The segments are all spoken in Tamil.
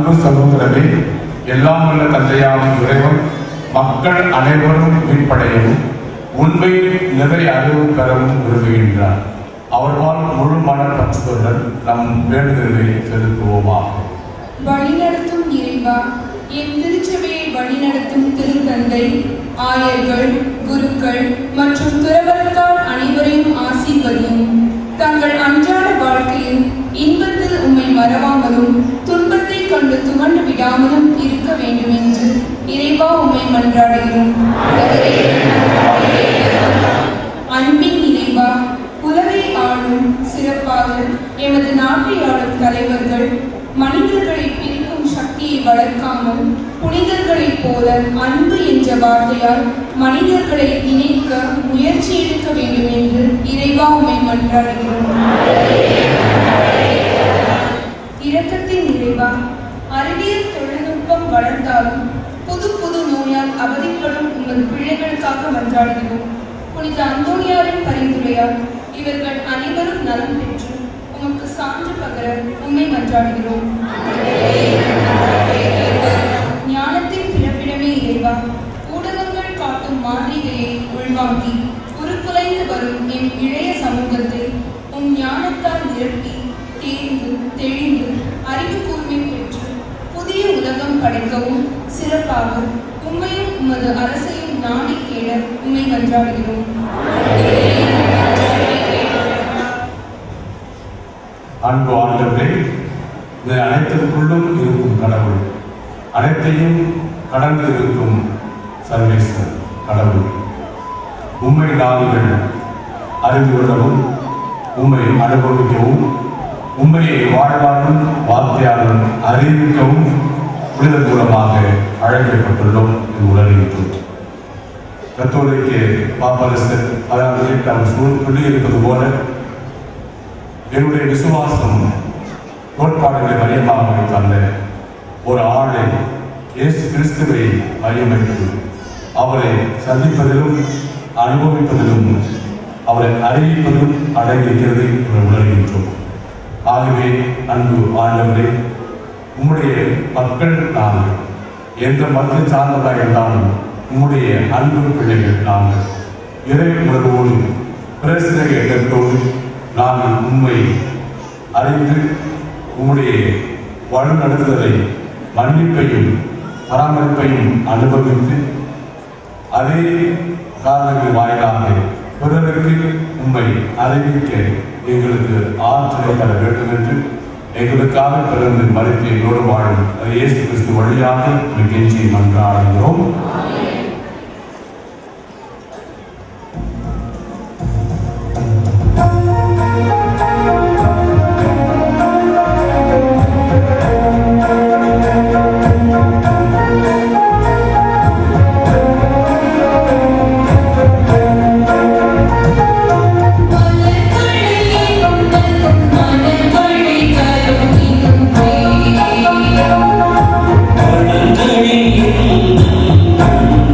அன்பு சகோதரரை எல்லாம் உள்ள தந்தையாகும் இறைவன் மக்கள் அனைவரும் மீட்படையவும் உண்மையில் நிறைய அறிவு பெறவும் விரும்புகின்றார் அவர்வால் முழு மன பற்றுதலுடன் நம் வேண்டுதலை செலுத்துவோமாக வழிநடத்தும் இறைவா என் திருச்சபையை வழிநடத்தும் திருத்தந்தை ஆயர்கள் குருக்கள் மற்றும் துறவரத்தார் அனைவரையும் ஆசீர்வதியும் தங்கள் அன்றாட வாழ்க்கையில் இன்பத்தில் உம்மை மறவாமலும் துன்பத்தை கண்டு துவண்டு விடாமலும் இருக்க வேண்டும் என்று இறைவா உம்மை மன்றாடுகிறோம் அன்பின் இறைவா உலகை ஆளும் சிறப்பாக எமது நாட்டை ஆளும் தலைவர்கள் மனிதர்களை பிரிக்கும் சக்தியை வளர்க்காமல் புனிதர்களைப் போல அன்பு என்ற வார்த்தையால் மனிதர்களை இணைக்க முயற்சி எடுக்க வேண்டும் என்று இறைவா உம்மை மன்றாடுகிறோம் இரக்கத்தின் இறைவா அறிவியல் தொழில்நுட்பம் வளர்ந்தாலும் புது புது நோயால் அவதிப்படும் உமது பிள்ளைகளுக்காக மன்றாடுகிறோம் புனித அந்தோனியாரின் பரிந்துரையால் இவர்கள் அனைவரும் நலம் பெற்று உமக்கு சான்று பகர உம்மை மன்றாடுகிறோம் ஞானத்தின் பிறப்பிடமே இறைவா ஊடகங்கள் காட்டும் மாளிகையை உள்வாங்கி உருக்குலைந்து வரும் எம் இளைய சமூகத்தை உம் ஞானத்தால் நிரப்பி தேர்ந்து தெளிந்து அறிவு கூர்மை பெற்று புதிய உலகம் படைக்கவும் சிறப்பாக உம்மையும் உமது அரசையும் நாடி கேட உம்மை மன்றாடுகிறோம் அன்பு ஆண்டவரே இந்த அனைத்திற்குள்ளும் இருக்கும் கடவுள் அனைத்தையும் கடந்து இருக்கும் சர்வேஸ்வர் கடவுள் உண்மை நாங்கள் அறிந்து கொள்ளவும் உண்மை அனுபவிக்கவும் உண்மையை வாழ்வாலும் வார்த்தையாலும் அறிவிக்கவும் புனித மூலமாக அழைக்கப்பட்டுள்ளோம் என்று உணர்கின்றோம் கத்தோலிக்க பாப்பரசர் அதாவது அவர் சொல் சொல்லியிருப்பது போல என்னுடைய விசுவாசம் கோட்பாடுகளை மையமாக வைத்தல்ல ஒரு ஆளை இயேசு கிறிஸ்துவை மையம் வைத்து அவரை சந்திப்பதிலும் அனுபவிப்பதிலும் அவரை அறிவிப்பதிலும் அடங்கியிருக்கிறது என்று உணர்கின்றோம் ஆகவே அன்பு ஆண்டவரே உம்முடைய மக்கள் நாங்கள் எந்த மதத்தை சார்ந்ததாக இருந்தாலும் உம்முடைய அன்பு பிள்ளைகள் நாங்கள் இறை உணர்வோடு பிரசன எண்ணத்தோடு நாங்கள் உண்மை அறிந்து உம்முடைய வழிநடத்துதலை மன்னிப்பையும் பராமரிப்பையும் அனுபவித்து அதே காரணங்கள் வாயிலாக பிறருக்கு உண்மை அறிவிக்க எங்களுக்கு ஆற்றலை தர வேண்டும் என்று எங்களுக்காக பிறந்து மறித்து எங்களோடு வாழும் இயேசு கிறிஸ்து வழியாக கெஞ்சி மன்றாடுகிறோம் மனங்களில்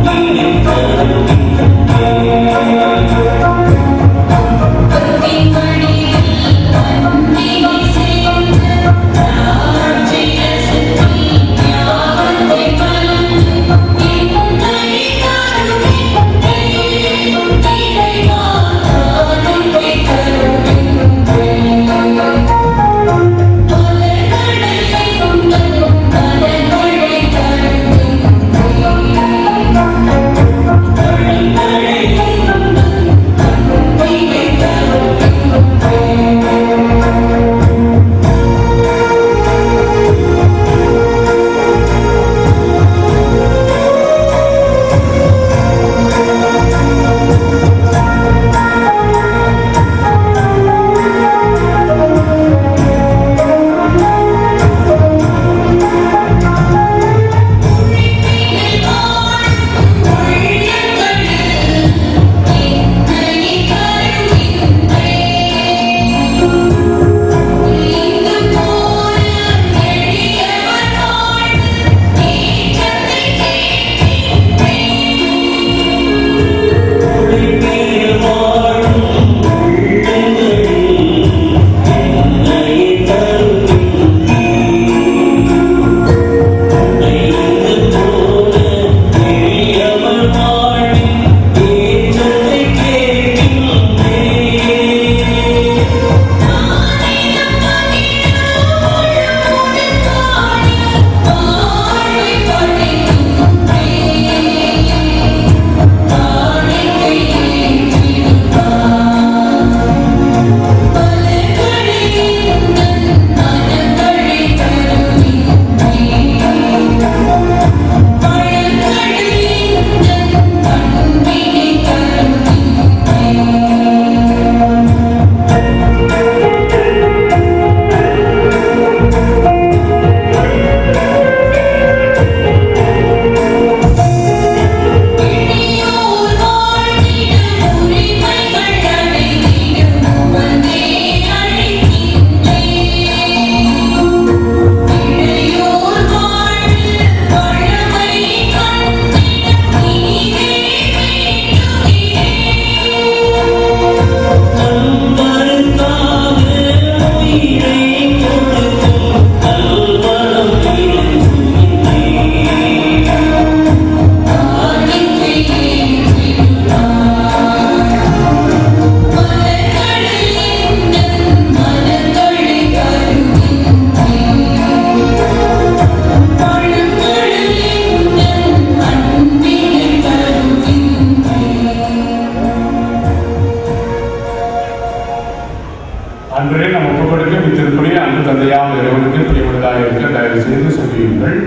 அன்றே நாம் ஒப்புக் கொடுக்கும் இத்திருப்படி அன்பு தந்தையாம் இறைவனுக்கு பிரியமுள்ளதாக இருக்க தயவு செய்து சொல்லியுங்கள்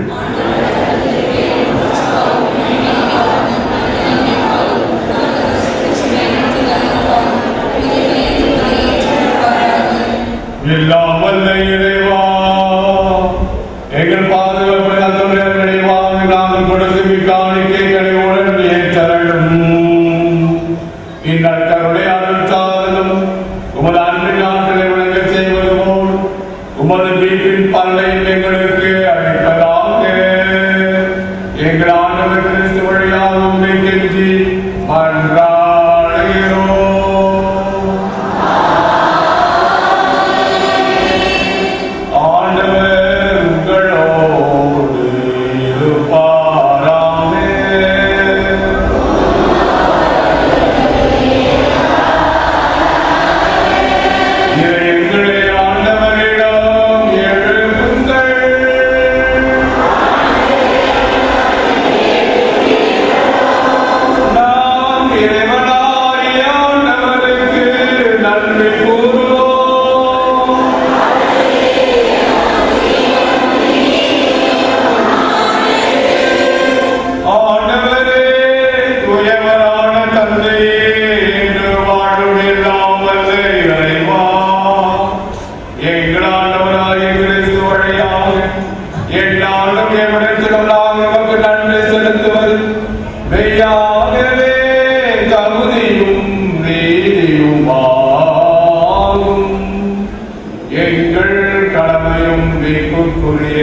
எல்லாம் வல்ல இறைவா எங்கள் பாதுகாப்பு நல்லவர்களை வாங்க நாங்கள் கொடுத்து காணிக்கைகளை உடன் ஏற்றலும் இந்நற்கருடைய அருள்சாதலும் உமது அன்பின் ஆற்றலை விளங்கச் செய்வது போல் உமது வீட்டின் பல்லை எங்களுக்கு அளிப்பதாக எங்கள் ஆண்டவர் கிறிஸ்து வழியாக உண்மை கெஞ்சி மன்றாடுகிறோம் ஆண்டவர் உங்களோடு இருப்பாராமே இதை எங்களை ஆண்டவரிடம் எழுப்புங்கள் நாம் இறைவனாகிய ஆண்டவருக்கு நன்றி கூறுவோம் ஆண்டவரே தூயவரான தந்தையே என்று வாழும் எல்லாம் வல்ல இறைவா எங்கள் ஆண்டவராகிய கிறிஸ்து வழியாக என்னாலும் எவ்விடத்திலுள்ளாக உமக்கு நன்றி செலுத்துவது மெய்யாகவே தகுதியும் நீதியும் ஆகும் எங்கள் கடமையும் மீட்புக்குரிய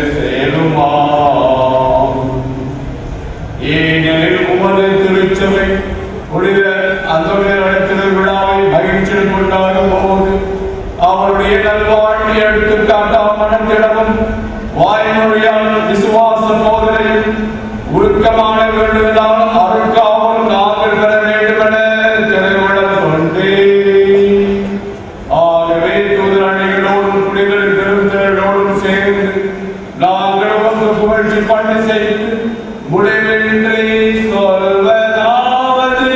செயலுமாகும் ஏனெனில் உமது திருச்சபை புனித அந்தோனியருடைய திருவிழாவை மகிழ்ச்சியில் கொண்டாடும் போது அவருடைய நல்வாழ்வை எடுத்து காட்டாம் மனத்திடமும் வாய்மொழியால் விசுவாச போதனையும் உருக்கமான வேண்டுதலால் அருட்காவல் நாங்கள் பெற வேண்டுமென திருவிழம் கொண்டேன் ஆகவே தூதரணிகளோடும் புலிகளின் பெருந்தர்களோடும் சேர்ந்து நாங்கள் வந்து புகழ்ச்சி பண்ண செய்து முடிவின்றி சொல்வதாவது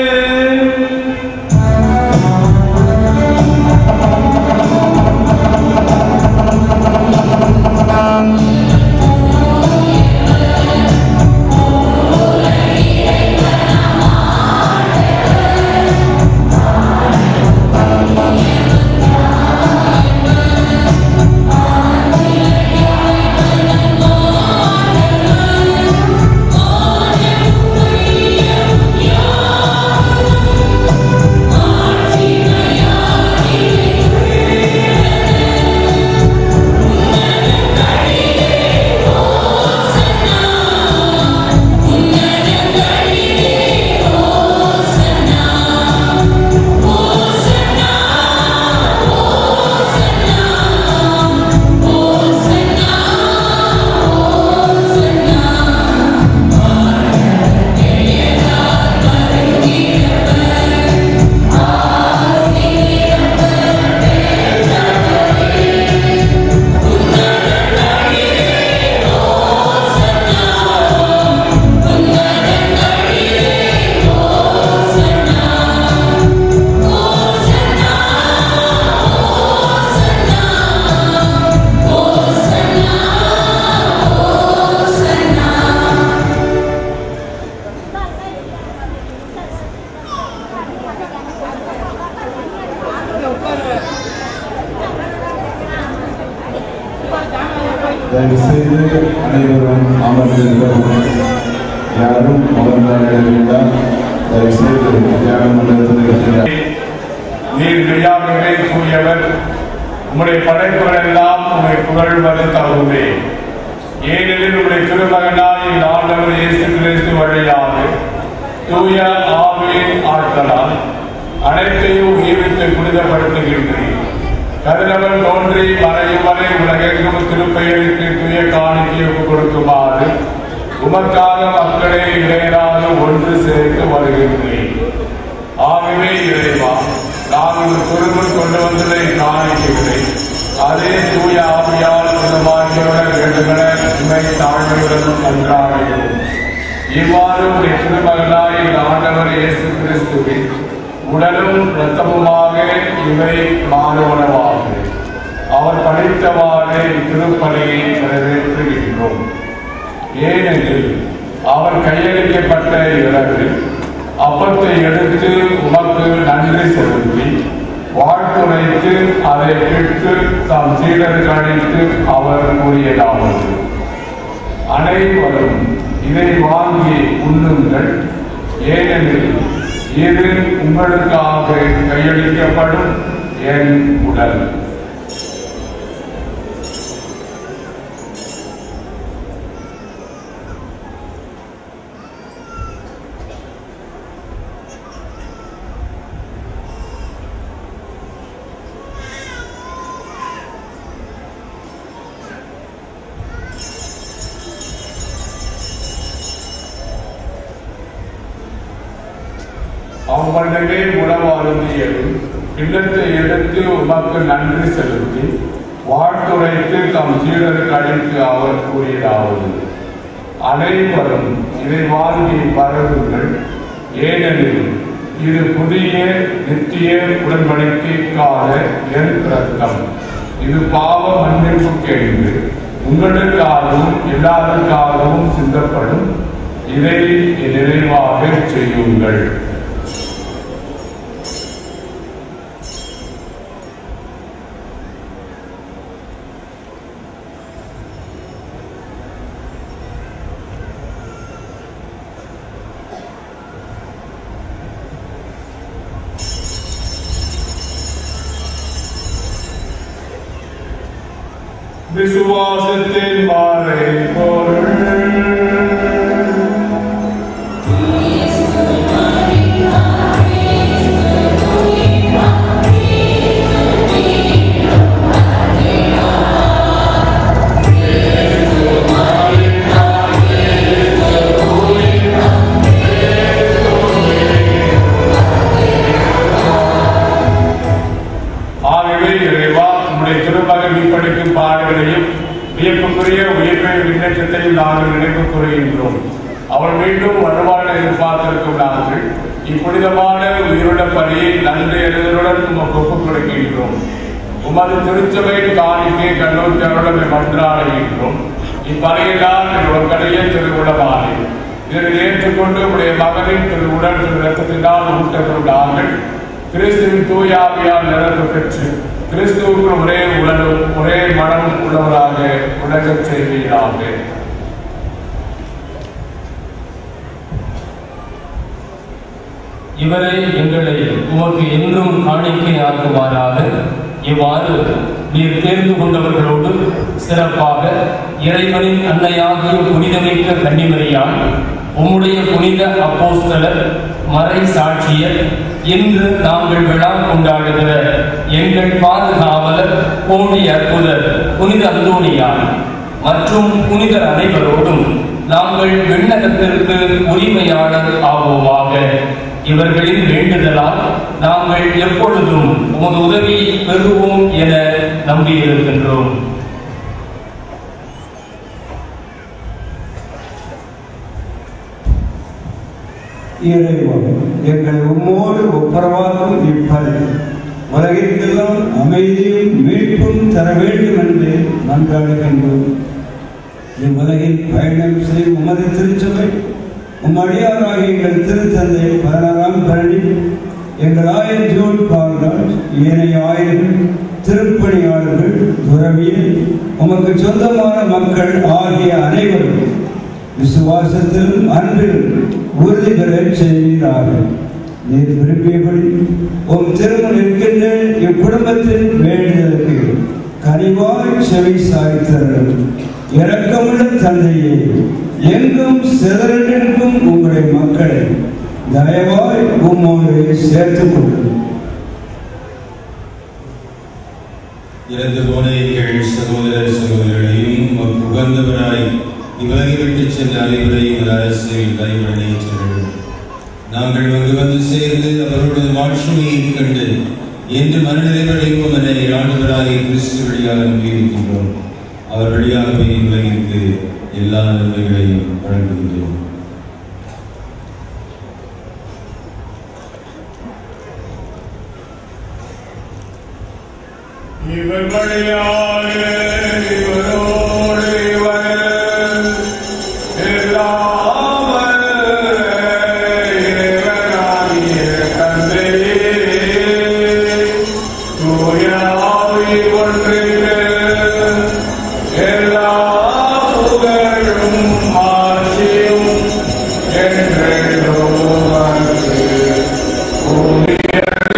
தயவு செய்து அனைவரும் அமர்ந்திருக்கவும் யாரும் அமர்ந்தால் தயவு செய்து தியானம் மண்டலத்தில் நீர் மெய்யாகவே தூயவர் உம்முடைய படைப்புகள் எல்லாம் உம்மை புகழ்வது தகுந்தே ஏனெனில் உம்முடைய திருமகனாய் எங்கள் ஆண்டவர் இயேசு கிறிஸ்து வழியாக தூய ஆவியின் ஆற்றலால் அனைத்தையும் உயிர்த்து புனிதப்படுத்துகின்றேன் கதிரவன் தோன்றி மறையும் வரை உலகெங்கும் திருப்பெயருக்கு தூய காணிக்கை ஒப்புக் கொடுக்குமாறு உமக்காக மக்களை இடையராக ஒன்று சேர்த்து வருகின்றேன் ஆகவே இறைவா நாங்கள் திருமண் கொண்டு வந்ததை காணிக்கவில்லை அதே தூய ஆவியால் சுதமாக்கியோட வேண்டுமென உண்மை தாழ்மையுடன் நன்றாகிறோம் இவ்வாறு உடைய திருமகனாய் எங்கள் ஆண்டவர் இயேசு கிறிஸ்துவின் உடலும் இரத்தமுமாக இவை மாறுவனவாக அவர் படைத்தவாறு இத்திருப்பணியை நிறைவேற்றுகின்றோம் ஏனெனில் அவர் கையளிக்கப்பட்ட இரவு அப்பத்தை எடுத்து உமக்கு நன்றி செலுத்தி வாழ்த்துரைத்து அதை பெற்று தாம் சீடருக்கு அளித்து அவர் கூறியதாவது அனைவரும் இதை வாங்கி உண்ணுங்கள் ஏனெனில் இது உங்களுக்காக கையளிக்கப்படும் என் உடல் அவ்வளவே உணவு அருந்தியதும் இல்லத்தை எடுத்து உமக்கு நன்றி செலுத்தி வாழ்த்துரைத்து தம் சீடருக்கு அளித்து அவர் கூறியதாவது அனைவரும் இதை வாங்கி பரவுங்கள் ஏனெனில் இது புதிய நித்திய உடன்படிக்கைக்கான என் ரத்தம் இது பாவ மன்னிப்புக்கென்று உங்களுக்காகவும் எல்லாருக்காகவும் சிந்தப்படும் இதை நிறைவாக செய்யுங்கள் விசுவாசத்தின் மாறை பொருள் ஆகவே இறைவா உம்முடைய திருமகன் இப்படிக்கும் பாடுகளையும் வியப்புக்குரிய உயிர்மை விண்ணேற்றத்தையும் நாங்கள் நினைவு கூறுகின்றோம் அவள் மீண்டும் வருவாழ எதிர்பார்த்திருக்கும் நாங்கள் இப்புனிதமான உயிருள்ள பணியை நன்றி எழுதலுடன் உமக்கு ஒப்புக் கொடுக்கின்றோம் உமது திருச்சபை காணிக்கை கண்ணூற்றி அருளமை மன்றாடுகின்றோம் இப்பணியினால் ஒரு கடையே திருவுளமானே இதனை ஏற்றுக்கொண்டு உடைய மகனின் திரு உடல் திரு ரத்தத்தினால் ஊட்டப்படும் நாங்கள் கிறிஸ்துவின் தூயாவியால் நிரப்பு பெற்று கிறிஸ்துவுக்கு ஒரே உடலும் ஒரே மனமும் உள்ளவராக உலகச் செய்வீராக இவரை எங்களை உமக்கு என்றும் காணிக்கையாக்குவாராக இவ்வாறு நீர் தேர்ந்து கொண்டவர்களோடு சிறப்பாக இறைவனின் அன்னையாகிய புனிதமிக்க கன்னிமரியால் உம்முடைய புனித அப்போஸ்தலர் மறை சாட்சியர் இன்று நாங்கள் விழா கொண்டாடுகிற எங்கள் பாதுகாவலர் கோடி அற்புதர் புனித அந்தோணியார் மற்றும் புனிதர் அனைவரோடும் நாங்கள் விண்ணகத்திற்கு உரிமையாளர் ஆவோமாக இவர்களின் வேண்டுதலால் நாங்கள் எப்பொழுதும் உமது உதவியை பெறுவோம் என நம்பியிருக்கின்றோம் இறைவன் எங்களை உம்மோடு ஒப்புரவாக்கும் இப்படி உலகிற்கெல்லாம் அமைதியும் மீட்பும் தர வேண்டும் என்று மன்றாடுகின்றோம் இவ்வுலகில் பயணம் செய்யும் உமது திருச்சபை உம் அடியாராகிய எங்கள் திருத்தந்தை பதினாறாம் பரணி எங்கள் ஆயர் ஜோன் பால்ராஜ் ஏனைய ஆயர்கள் திருப்பணியாளர்கள் துறவியல் உமக்கு சொந்தமான மக்கள் ஆகிய அனைவரும் விசுவாசத்திலும் அன்பிலும் உறுதி பெறச் செய்வீரார்கள் நீர் விரும்பியபடி உம் திருமணம் இருக்கின்ற இக்குடும்பத்தின் வேண்டுதலுக்கு கனிவாய் செவி சாய்த்தர்கள் இரக்கமுள்ள தந்தையே எங்கும் சிதறண்டிருக்கும் உங்களுடைய மக்களை தயவாய் உம்மோடு சேர்த்துக் கொள்ளுங்கள் இறந்து போன எங்கள் சகோதர சகோதரர்களையும் உமக்கு உகந்தவராய் இவ்வுலகை விட்டு சென்ற அனைவரையும் ஒரு அரசியல் கைவிட நேற்றர்கள் நாங்கள் அங்கு வந்து சேர்ந்து அவர்களுடைய மாட்சிமையை கண்டு என்று மனநிலைகளையும் என ஆண்டவராய் கிறிஸ்து வழியாக நம்பியிருக்கின்றோம் அவர் வழியாகவே உலகிற்கு எல்லா நன்மைகளையும் வழங்குகின்றோம் இவர் வழியாக இவரோடு இவர் எல்லாம் இறைவனாகிய தந்தையே, தூய ஆவி ஒன்றிற்கு எல்லா புகழும் ஆட்சியும் என்றென்றும் உமக்கு உரியது.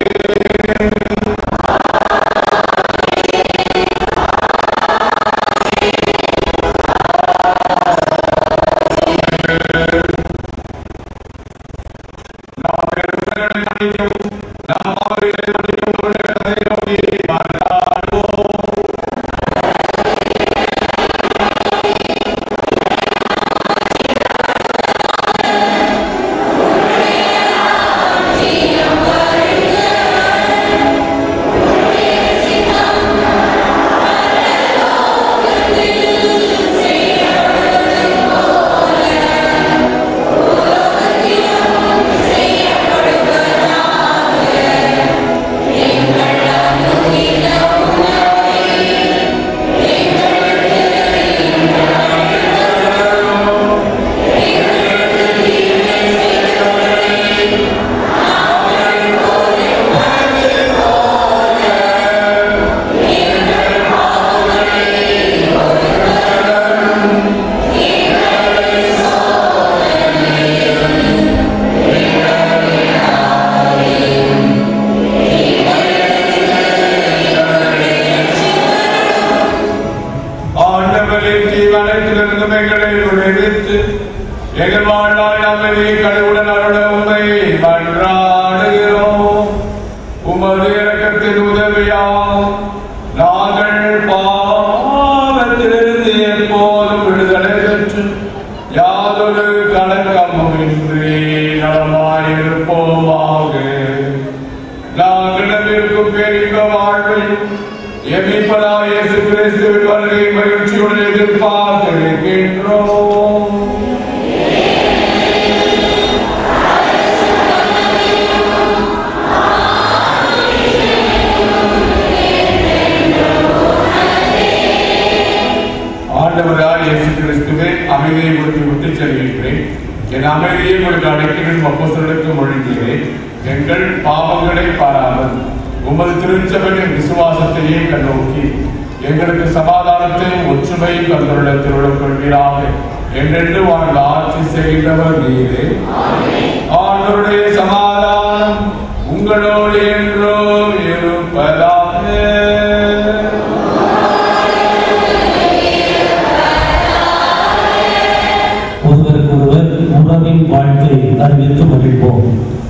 நாம் பெருமைகளை மன்னிக்கவும், நாம் பாவங்களை மன்னிக்கவும் உடைய கதை நோக்கி மன்றாடுவோம். ஆண்டவரின் தீவனத்திலிருந்தும் எங்களை விடுவித்து எங்கள் வாழ்நாள் அமைதியை கடவுடன் அருள உண்மை மன்றாடுகிறோம் உமது இறக்கத்தின் உதவியால் நாங்கள் பாவத்திலிருந்து எப்போதும் விடுதலை பெற்று யாதொரு கலக்கமும் இன்றி நலமாயிருப்போமாக நாங்கள் இருக்கும் பேரின்ப வாழ்வில் எமிப்பதா இயேசு கிறிஸ்துவின் வருகை மகிழ்ச்சியுடன் எதிர்பார்த்திருக்கின்றோம் ஆண்டவராய் இயேசு கிறிஸ்துவே அமைதியை கொடுத்து விட்டு செல்கின்றேன் என் அமைதியை உங்களுக்கு அடைக்கிறேன் அப்போஸ்தலருக்கு மொழிகிறேன் எங்கள் பாவங்களை பாராமல் உமது திருச்சபையின் விசுவாசத்தையே கண்ணோக்கி எங்களுக்கு சமாதானத்தையும் ஒற்றுமையும் தந்துள்ள திருவிழம் கொள்வீராக என்றென்று வாழ்ந்த ஆட்சி செய்கின்றவர் நீரே ஆண்டவருடைய சமாதானம் உங்களோடு என்றும் இருப்பதாக ஒருவருக்கொருவர் உறவின் வாழ்க்கை அறிவித்து மகிழ்வோம்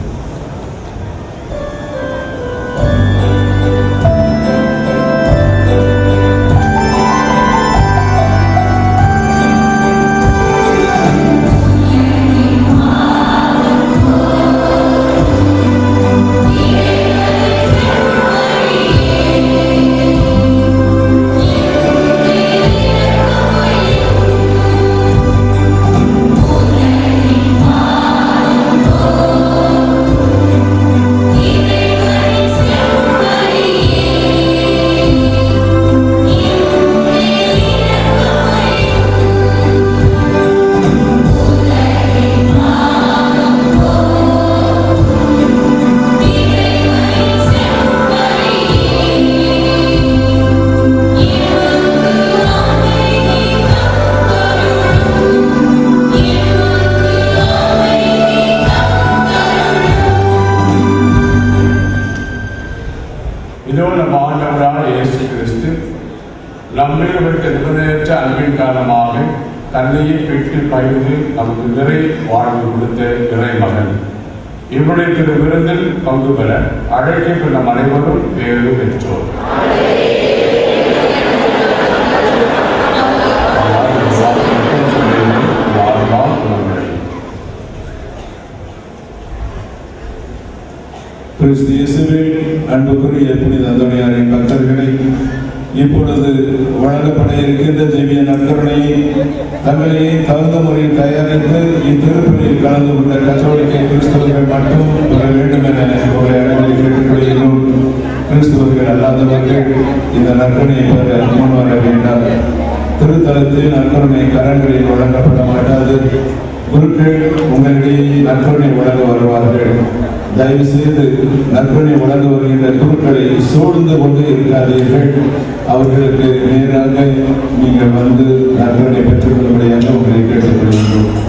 இதோ நம் ஆண்டவரான இயேசு கிறிஸ்து நம்மில் வைத்த நிபந்தனையற்ற அன்பின் காரணமாக தன்னையே பெற்று பகிர்ந்து நமக்கு நிறை வாழ்வு கொடுத்த இறை மகன் இவருடைய திரு விருந்தில் பங்கு பெற அழைக்கப்பட்ட நம் அனைவரும் பேரு பெற்றோர் வாழ்வால் குணமடையும் கிறிஸ்து இயேசுவில் அன்புக்குரிய புனித அந்தோணியாரின் பக்தர்களை இப்பொழுது வழங்கப்பட இருக்கின்ற திவ்ய நற்கருணையை தங்களையே தகுந்த முறையில் தயாரித்து இத்திருப்பலியில் கலந்து கொண்ட கத்தோலிக்க கிறிஸ்தவர்கள் மட்டும் பெற வேண்டும் என ஒரு அனுமதி கேட்டுக்கொள்கிறோம் கிறிஸ்தவர்கள் அல்லாத உள்ளவர்கள் இந்த நற்கருணையை பெற முன் வர வேண்டாம் திருத்தலத்தில் நற்கருணை கரங்களில் வழங்கப்பட மாட்டாது குருக்கள் உங்களிடையே நற்கருணை வழங்க வருவார்கள் தயவு செய்து நற்கருணை வழங்க வருகின்ற குருக்களை சூழ்ந்து கொண்டு இருக்காதீர்கள் அவர்களுக்கு நேராக நீங்கள் வந்து நற்கருணை பெற்றுக் கொள்ளும்படியாக உங்களை கேட்டுக்கொள்கின்றோம்